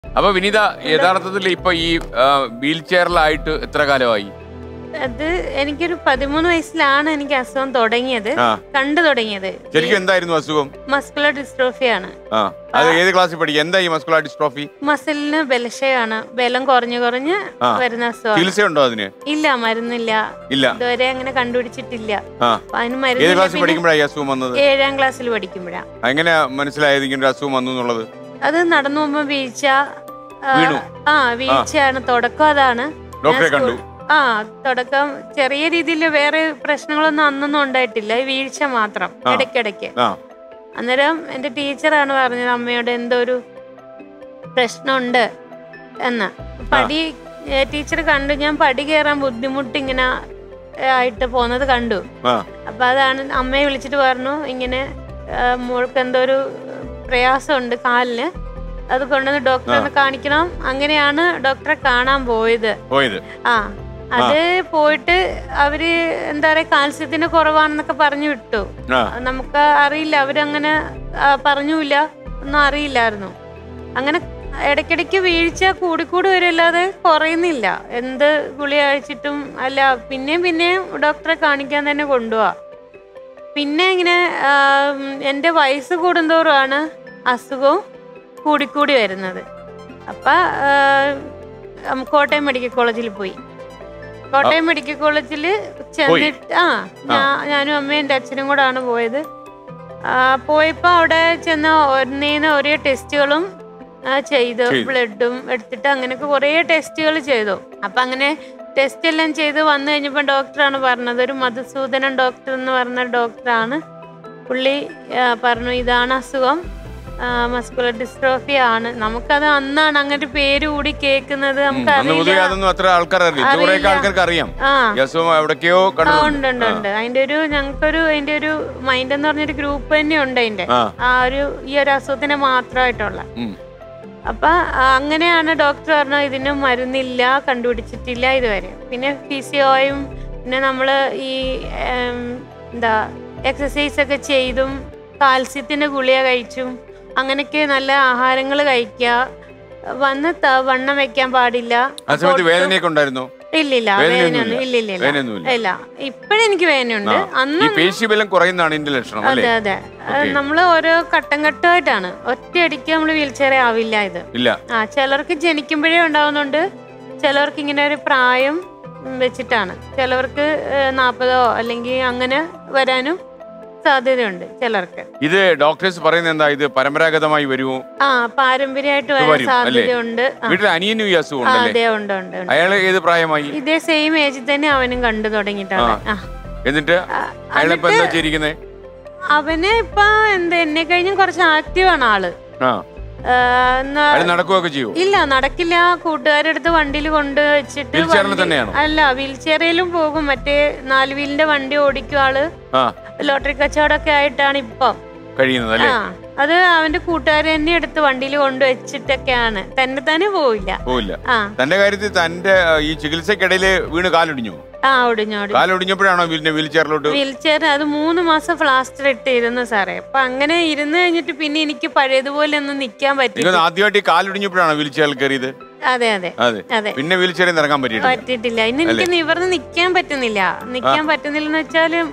അപ്പൊ വിനീത യഥാർത്ഥത്തിൽ ഇപ്പൊ ഈ വീൽ ചെയറിലായിട്ട് എത്ര കാലമായി അത് എനിക്കൊരു പതിമൂന്ന് വയസ്സിലാണ് എനിക്ക് അസുഖം തുടങ്ങിയത് ആ കണ്ടു തുടങ്ങിയത് ശരിക്കും എന്തായിരുന്നു അസുഖം മസ്കുലർ ഡിസ്ട്രോഫിയാണ് ആ അത് ഏത് ക്ലാസ്സിൽ പഠിക്കും എന്താ ഈ മസ്കുലാർ ഡിസ്ട്രോഫി മസിലിന് ബലക്ഷയാണ് ബലം കുറഞ്ഞു കുറഞ്ഞ് ആ. വരുന്ന അസുഖം ചികിത്സയുണ്ടോ അതിന് ഇല്ല മരുന്നില്ല ഇല്ല ഇതുവരെ അങ്ങനെ കണ്ടുപിടിച്ചിട്ടില്ല ആ അപ്പൊ അതിന് ഏത് മരുന്നില്ല ക്ലാസ്സിൽ പിന്നെ പഠിക്കുമ്പോഴാണ് ഈ അസുഖം വന്നത് ഏഴാം ക്ലാസ്സിൽ പഠിക്കുമ്പോഴാ എങ്ങനെയാ മനസ്സിലായത് ഇങ്ങനെ ഒരു അസുഖം വന്നു എന്നുള്ളത് അത് നടന്നു പോകുമ്പോ വീഴ്ച ആ, വീണു? ആ വീഴ്ചയാണ് തുടക്കം അതാണ് ഡോക്ടറെ ഞാൻ കണ്ടു സ്കൂൾ- ആ തുടക്കം ചെറിയ രീതിയിൽ വേറെ പ്രശ്നങ്ങളൊന്നും അന്നൊന്നും ഉണ്ടായിട്ടില്ല ഈ വീഴ്ച മാത്രം ആ. ഇടയ്ക്കിടയ്ക്ക് ആ അന്നേരം എൻ്റെ ടീച്ചറാണ് പറഞ്ഞത് അമ്മയോട് എന്തോ ഒരു പ്രശ്നമുണ്ട് എന്ന് പടി ടീച്ചർ കണ്ടു ഞാൻ പടി കയറാൻ ബുദ്ധിമുട്ട് ഇങ്ങനെ ഏ, ആയിട്ട് പോകുന്നത് കണ്ടു ആ അപ്പൊ അതാണ് അമ്മയെ വിളിച്ചിട്ട് പറഞ്ഞു ഇങ്ങനെ ആ, മോൾക്ക് എന്തോ ഒരു പ്രയാസമുണ്ട് കാലിന് അത് കൊണ്ടുവന്ന് ഡോക്ടറെ ഒന്ന് കാണിക്കണം അങ്ങനെയാണ് ഡോക്ടറെ കാണാൻ പോയത് പോയത് ആ അത് പോയിട്ട് അവര് എന്താ പറയാ കാൽസ്യത്തിന് കുറവാണെന്നൊക്കെ പറഞ്ഞു വിട്ടു ആ നമുക്ക് അറിയില്ല അവരങ്ങനെ ആ, പറഞ്ഞൂല ഒന്നും അറിയില്ലായിരുന്നു അങ്ങനെ ഇടയ്ക്കിടയ്ക്ക് വീഴ്ച കൂടിക്കൂടി വരല്ലാതെ കുറയുന്നില്ല എന്ത് ഗുളി കഴിച്ചിട്ടും അല്ല പിന്നെയും പിന്നെയും ഡോക്ടറെ കാണിക്കാൻ തന്നെ കൊണ്ടുപോവാ പിന്നെ ഇങ്ങനെ ആ, ഉം, എൻ്റെ വയസ്സ് കൂടുന്തോറുമാണ് അസുഖവും കൂടിക്കൂടി വരുന്നത് അപ്പം കോട്ടയം മെഡിക്കൽ കോളേജിൽ പോയി കോട്ടയം മെഡിക്കൽ കോളേജിൽ ചെന്നിട്ട് ആ ഞാ- ഞാനും അമ്മയും എൻ്റെ അച്ഛനും കൂടാണ് പോയത് ആ, പോയപ്പോ അവിടെ ചെന്ന് ഒന്നേന്ന് ഒരേ ടെസ്റ്റുകളും ആ, ചെയ്തു ചെയ്തു. ബ്ലഡും എടുത്തിട്ട് അങ്ങനെയൊക്കെ കുറേ ടെസ്റ്റുകൾ ചെയ്തു അപ്പൊ അങ്ങനെ ടെസ്റ്റ് എല്ലാം ചെയ്ത് വന്നു കഴിഞ്ഞപ്പോൾ ഡോക്ടറാണ് പറഞ്ഞത് ഒരു മധുസൂദനൻ ഡോക്ടർ എന്ന് പറഞ്ഞ ഡോക്ടറാണ് പുള്ളി ആ, പറഞ്ഞു ഇതാണ് അസുഖം മസ്കുലർ ഡിസ്ട്രോഫി ആണ് നമുക്കത് അന്നാണ് അങ്ങനെ ഒരു പേര് കൂടി കേൾക്കുന്നത് ഉം. നമുക്ക് അന്ന് പൊതുവെ അറിയില്ല അതൊന്നും അത്ര ആൾക്കാർ അറിയില്ല ഇത് കുറെയൊക്കെ അറിയില്ല. ആൾക്കാർക്ക് അറിയാം ആ ഈ അസുഖം എവിടേക്കോ ആ, ഉണ്ട് ഉണ്ട് കണ്ടു ഉണ്ട് അതിന്റെ ഒരു ഞങ്ങൾക്കൊരു അതിന്റെ ഒരു മൈൻഡ് എന്ന് പറഞ്ഞൊരു ഗ്രൂപ്പ് തന്നെ ഉണ്ട് അതിന്റെ ആ ആ ഒരു ഈ ഒരു അസുഖത്തിന് മാത്രമായിട്ടുള്ള ഉം. അപ്പൊ ആ, അങ്ങനെയാണ് ഡോക്ടർ പറഞ്ഞത് ഇതിന് മരുന്നില്ല കണ്ടുപിടിച്ചിട്ടില്ല ഇതുവരെ പിന്നെ ഫിസിയോയും പിന്നെ നമ്മള് ഈ ഏം, എന്താ എക്സസൈസ് ഒക്കെ ചെയ്തും കാൽസ്യത്തിന്റെ ഗുളിക കഴിച്ചും അങ്ങനെയൊക്കെ നല്ല ആഹാരങ്ങൾ കഴിക്കുക വന്ന് ത- വണ്ണം വെക്കാൻ പാടില്ല ആ സമയത്ത് വേദനയൊക്കെ ഉണ്ടായിരുന്നു ഇല്ലില്ല വേദനയൊന്നും വേദനയൊന്നും ഇല്ല. ഇല്ലില്ല ഇല്ല വേദനയൊന്നുമില്ല ഇല്ല ഇപ്പോഴെനിക്ക് വേദനയുണ്ട് ആ. ഈ അന്ന് പേശിബലം കുറയുന്നതാണ് ഇതിന്റെ ലക്ഷണം അതെ അല്ലേ അതെ Okay. നമ്മൾ ഓരോ ഘട്ടം ഘട്ടമായിട്ടാണ് ഒറ്റയടിക്ക് നമ്മൾ വീൽ ചെയർ ആവില്ല ഇത് ഇല്ല ആ ചിലർക്ക് ജനിക്കുമ്പോഴേ ഉണ്ടാവുന്നുണ്ട് ചിലർക്ക് ഇങ്ങനെ ഒരു പ്രായം വെച്ചിട്ടാണ് ചിലവർക്ക് നാൽപ്പതോ അല്ലെങ്കിൽ അങ്ങനെ വരാനും സാധ്യതയുണ്ട് ചിലർക്ക് ഇത് ഡോക്ടേഴ്സ് പറയുന്നത് എന്താ ഇത് പരമ്പരാഗതമായി വരുമോ ആ പാരമ്പര്യമായിട്ട് ഇത് വരാൻ വരും, അല്ലേ? സാധ്യതയുണ്ട് ആ, വീട്ടിൽ അനിയനും ഈ അസുഖം ആ, ഉണ്ടല്ലേ അതെ ഉണ്ട് ഉണ്ട് ഉണ്ട്. അയാള് ഏത് പ്രായമായി ഇതേ സെയിം ഏജിൽ തന്നെ അവനും കണ്ടു തുടങ്ങിയിട്ടാണ് ആ എന്നിട്ട് ആ, അയാളിപ്പോ എന്താ ചെയ്തിരിക്കുന്നത് അവന് ഇപ്പൊ എന്താ എന്നെ കഴിഞ്ഞും കുറച്ച് ആക്റ്റീവ് ആണ് ആള് ആ ആ, എന്നാ- അയാൾ നടക്കുകയൊക്കെ ചെയ്യൂ ഇല്ല നടക്കില്ല കൂട്ടുകാരുടെ അടുത്ത് വണ്ടിയിൽ കൊണ്ട് വെച്ചിട്ട് Wheel chair ൽ വണ്ടി- തന്നെയാണോ? അല്ല വീൽ ചെയറിലും പോകും മറ്റേ നാല് വീലിന്റെ വണ്ടി ഓടിക്കും ആള് ആ ലോട്ടറി കച്ചവടമൊക്കെ ആയിട്ടാണ് ഇപ്പം കഴിയുന്നത് അല്ലേ ആ അത് അവന്റെ കൂട്ടുകാരെ തന്നെ എടുത്ത് വണ്ടിയിൽ കൊണ്ട് വെച്ചിട്ടൊക്കെയാണ് തന്നെ തന്നെ പോവില്ല പോവില്ല ആ തന്റെ കാര്യത്തിൽ തന്റെ ആ, ഈ ചികിത്സക്കിടയില് വീണ് കാലൊടിഞ്ഞു ആ ഒടിഞ്ഞു ഒടിഞ്ഞു കാലൊടിഞ്ഞപ്പോഴാണോ വീടിന്റെ വീൽ ചെയറിലോട്ട് വീൽ ചെയർ അത് മൂന്ന് മാസം പ്ലാസ്റ്റർ ഇട്ട് ഇരുന്നു സാറേ അപ്പൊ അങ്ങനെ ഇരുന്ന് കഴിഞ്ഞിട്ട് പിന്നെ എനിക്ക് പഴയതുപോലെ ഒന്നും നിക്കാൻ പറ്റില്ല നിങ്ങൾ ആദ്യമായിട്ട് ഈ കാലൊടിഞ്ഞപ്പോഴാണോ വീൽ ചെയറിൽ കയറിയത് അതെ അതെ അതെ അതെ പിന്നെ വീൽ ചെയറിൽ നിന്ന് ഇറങ്ങാൻ പറ്റിയിട്ടില്ല പറ്റിയിട്ടില്ല ഇന്ന് എനിക്ക് നിവർന്ന് നിക്കാൻ പറ്റുന്നില്ല നിക്കാൻ പറ്റുന്നില്ലെന്ന് വെച്ചാല്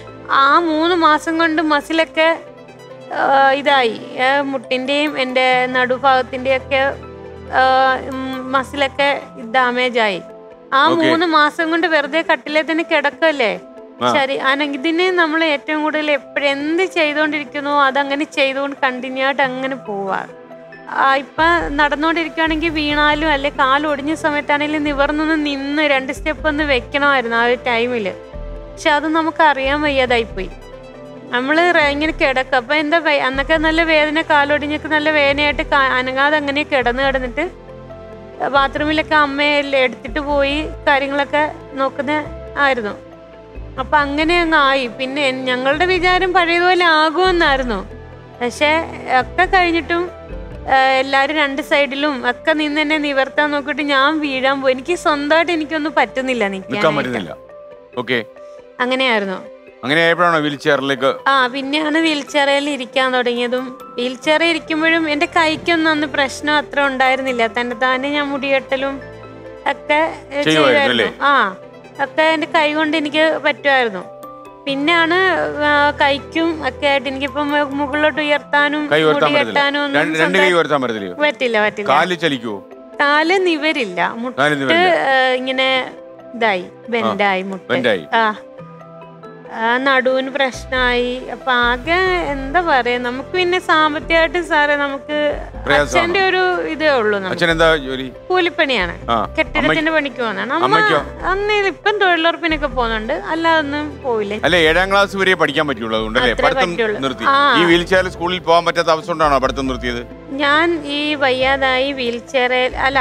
ആ മൂന്ന് മാസം കൊണ്ട് മസിലൊക്കെ ആ, ഇതായി ആ, മുട്ടിന്റെയും എൻ്റെ നടുഭാഗത്തിന്റെയും ഒക്കെ മസിലൊക്കെ ഡാമേജ് ആയി ആ Okay. മൂന്ന് മാസം കൊണ്ട് വെറുതെ കട്ടിലെ തന്നെ കിടക്കല്ലേ ആ. ശരി ആണെങ്കിൽ ഇതിനെ നമ്മൾ ഏറ്റവും കൂടുതൽ എപ്പോഴും എന്ത് ചെയ്തുകൊണ്ടിരിക്കുന്നോ അതങ്ങനെ ചെയ്തുകൊണ്ട് കണ്ടിന്യൂ ആയിട്ട് അങ്ങനെ പോവാ ആ, ഇപ്പൊ നടന്നുകൊണ്ടിരിക്കുകയാണെങ്കിൽ വീണാലും അല്ലെ കാൽ ഒടിഞ്ഞ സമയത്താണെങ്കിലും നിവർന്നൊന്ന് നിന്ന് രണ്ട് സ്റ്റെപ്പ് ഒന്ന് വെക്കണമായിരുന്നു ആ ഒരു ടൈമില് പക്ഷെ അത് നമുക്ക് അറിയാൻ വയ്യാതായിപ്പോയി നമ്മൾ ഇങ്ങനെ കിടക്കുക അപ്പൊ എന്താ വേ- അന്നൊക്കെ നല്ല വേദന കാലൊടിഞ്ഞൊക്കെ നല്ല വേദനയായിട്ട് കാ- അനങ്ങാതെ അങ്ങനെ കിടന്ന് കിടന്നിട്ട് ബാത്റൂമിലൊക്കെ അമ്മയെ എല്ലാം എടുത്തിട്ട് പോയി കാര്യങ്ങളൊക്കെ നോക്കുന്ന ആയിരുന്നു അപ്പൊ അങ്ങനെ അങ്ങ് ആയി പിന്നെ എൻ- ഞങ്ങളുടെ വിചാരം പഴയതുപോലെ ആകുമെന്നായിരുന്നു പക്ഷെ ഒക്കെ കഴിഞ്ഞിട്ടും ആ, എല്ലാരും രണ്ട് സൈഡിലും ഒക്കെ നിന്ന് എന്നെ നിവർത്താൻ നോക്കിയിട്ട് ഞാൻ വീഴാൻ പോയി എനിക്ക് സ്വന്തമായിട്ട് എനിക്കൊന്നും പറ്റുന്നില്ല നിൽക്കാൻ നിൽക്കാൻ പറ്റുന്നില്ല ഓക്കെ അങ്ങനെയായിരുന്നു അങ്ങനെ ആയപ്പോഴാണോ വീൽ ചെയറിലേക്ക് ആ പിന്നെയാണ് വീൽ ചെയറിൽ ഇരിക്കാൻ തുടങ്ങിയതും വീൽ ചെയറിൽ ഇരിക്കുമ്പോഴും എൻ്റെ കൈക്കൊന്നും അന്ന് പ്രശ്നം അത്ര ഉണ്ടായിരുന്നില്ല തന്നെ താനെ ഞാൻ മുടികെട്ടലും ഒക്കെ ഏ, ചെയ്യുമായിരുന്നു അല്ലേ? ആ ഒക്കെ എൻ്റെ കൈ കൊണ്ട് എനിക്ക് പറ്റുമായിരുന്നു പിന്നെയാണ് ആ, കൈക്കും ഒക്കെ ആയിട്ട് എനിക്കിപ്പം മു- മുകളിലോട്ട് ഉയർത്താനും കൈ ഉയർത്താൻ മുടി പറ്റത്തില്ല കെട്ടാനും ഒന്നും രണ്ട് രണ്ട് കൈ സ്വന്തം- ഉയർത്താൻ പറ്റത്തില്ലയോ പറ്റില്ല പറ്റില്ല കാല് ചലിക്കുവോ കാല് നിവരില്ല മുട്ട് കാല് നിവരില്ല. ഏ, ഇങ്ങനെ ഇതായി ബെൻഡായി മുട്ട് ബെൻഡായി ആ ആ നടുവിന് പ്രശ്നമായി അപ്പൊ ആകെ എന്താ പറയാ നമുക്ക് പിന്നെ സാമ്പത്തികമായിട്ട് സാറേ നമുക്ക് പ്രയാസമാണോ? അച്ഛന്റെ ഒരു ഇതേ ഉള്ളൂ നമുക്ക് അച്ഛൻ എന്താ ജോലി കൂലിപ്പണിയാണ് ആ കെട്ടിടത്തിന്റെ പണിക്ക് പോകുന്നതാണ് അമ്മ അമ്മയ്ക്കോ? അന്ന് ഇപ്പം തൊഴിലുറപ്പിനൊക്കെ പോകുന്നുണ്ട് അല്ലാതൊന്നും പോയില്ലേ അല്ലെ ഏഴാം ക്ലാസ് വരെ പഠിക്കാൻ പറ്റുള്ളൂ അതുകൊണ്ടല്ലേ അത്രേ പഠിത്തം പറ്റുള്ളൂ. നിർത്തി ആ. ഈ വീൽ ചെയറിൽ സ്കൂളിൽ പോകാൻ പറ്റാത്ത അവസ്ഥ കൊണ്ടാണോ പഠിത്തം നിർത്തിയത് ഞാൻ ഈ വയ്യാതായി വീൽ ചെയറിൽ അല്ല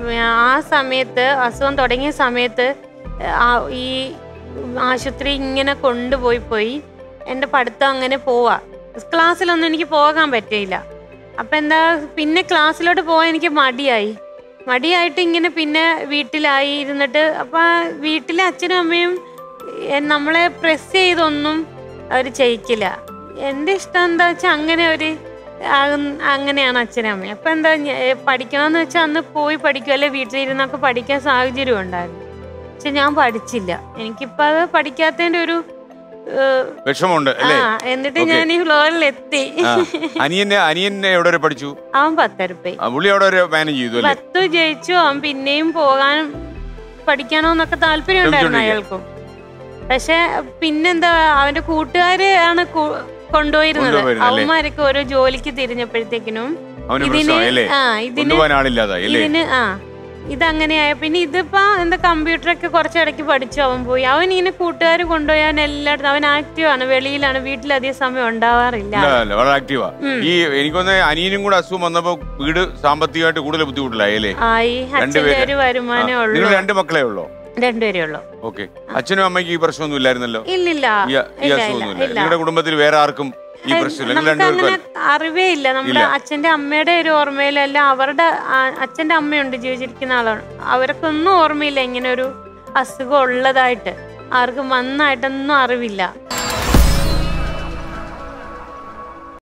ആ സമയത്ത് അസുഖം തുടങ്ങിയ സമയത്ത് ആ ഈ ആശുപത്രി ഇങ്ങനെ കൊണ്ടുപോയി പോയി എൻ്റെ പഠിത്തം അങ്ങനെ പോവാ ക്ലാസ്സിലൊന്നും എനിക്ക് പോകാൻ പറ്റിയില്ല അപ്പം എന്താ പിന്നെ ക്ലാസ്സിലോട്ട് പോകാൻ എനിക്ക് മടിയായി മടിയായിട്ട് ഇങ്ങനെ പിന്നെ വീട്ടിലായി ഇരുന്നിട്ട് അപ്പം വീട്ടിലെ അച്ഛനും അമ്മയും എ- നമ്മളെ പ്രസ് ചെയ്തൊന്നും അവർ ചെയ്യിക്കില്ല എൻ്റെ ഇഷ്ടം എന്താ വെച്ചാൽ അങ്ങനെ ഒരു ആകുന്ന- അങ്ങനെയാണ് അച്ഛനും അമ്മയും അപ്പം എന്താ ഞ- ഏ, പഠിക്കണമെന്ന് വെച്ചാൽ അന്ന് പോയി പഠിക്കും അല്ലെ വീട്ടിലിരുന്നൊക്കെ പഠിക്കാൻ സാഹചര്യം ഉണ്ടായിരുന്നു പക്ഷെ ഞാൻ പഠിച്ചില്ല എനിക്കിപ്പോൾ അത് പഠിക്കാത്തതിൻ്റെ ഒരു ഏഹ്, വിഷമമുണ്ട് ആ അല്ലേ എന്നിട്ട് Okay. ഞാൻ ഈ ഫ്ലോറിൽ എത്തി ആ. അനിയനെ അനിയനെ എവിടെ വരെ പഠിച്ചു അവൻ പത്തരപ്പേ ആ, പുള്ളി അവിടെ വരെ മാനേജ് ചെയ്തു അല്ലേ പത്ത് ജയിച്ചു അവൻ പിന്നെയും പോകാൻ പഠിക്കണോ എന്നൊക്കെ താല്പര്യം ഉണ്ടായിരുന്നു ശ്രമിച്ചോണ്ടിരിക്കുക. അയാൾക്കും പക്ഷെ പിന്നെന്താ അവന്റെ കൂട്ടുകാര് ആണ് കു- കൊണ്ടുപോയിരുന്നത് കൊണ്ടുപോയിരുന്നത് അല്ലേ? അവന്മാരൊക്കെ ഓരോ ജോലിക്ക് തിരിഞ്ഞപ്പോഴത്തേക്കിനും അവന് ഇതിന് പ്രശ്നമായി അല്ലേ ആ ഇതിന് കൊണ്ടുപോകാൻ ആളില്ലാതായി അല്ലേ ഇതിന് ആ ഇതങ്ങനെയായ പിന്നെ ഇതിപ്പോ എന്താ കമ്പ്യൂട്ടറൊക്കെ കുറച്ചിടയ്ക്ക് പഠിച്ചു അവൻ പോയി അവൻ ഇങ്ങനെ കൂട്ടുകാർ കൊണ്ടുപോയാൻ എല്ലായിടത്തും അവൻ ആക്റ്റീവ് ആണ് വെളിയിലാണ് വീട്ടിലധികം സമയം ഉണ്ടാവാറില്ല ഇല്ല, ഇല്ല, വളരെ ആക്റ്റീവാ ഉം. ഈ എനിക്കൊന്ന് അനിയനും കൂടെ അസുഖം വന്നപ്പോ വീട് സാമ്പത്തികമായിട്ട് കൂടുതൽ ബുദ്ധിമുട്ടിലായി അല്ലേ ആയി അച്ഛൻ്റെ രണ്ടുപേര്. ഒരു വരുമാനമേ നിങ്ങൾ ഉള്ളൂ രണ്ട് മക്കളെ ഉള്ളോ രണ്ടുപേരേ ഉള്ളൂ ഓക്കെ അച്ഛനും അമ്മയ്ക്ക് ഈ പ്രശ്നമൊന്നും ഇല്ലായിരുന്നല്ലോ ഇല്ലില്ല ഈ ഈ ഇല്ല, അസുഖമൊന്നുമില്ല ഇല്ല. നിങ്ങളുടെ കുടുംബത്തിൽ വേറെ ആർക്കും ഈ പ്രശ്നമില്ല നിങ്ങൾ നമുക്ക് അങ്ങനെ രണ്ടുപേർക്കും അറിവേ ഇല്ല നമ്മുടെ ഇല്ല. അച്ഛന്റെ അമ്മയുടെ ഒരു ഓർമ്മയിലല്ല അവരുടെ ആ- അച്ഛന്റെ അമ്മയുണ്ട് ജീവിച്ചിരിക്കുന്ന ആളാണ് അവർക്കൊന്നും ഓർമ്മയില്ല ഇങ്ങനെ ഒരു അസുഖം ഉള്ളതായിട്ട് ആർക്കും വന്നായിട്ടൊന്നും അറിവില്ല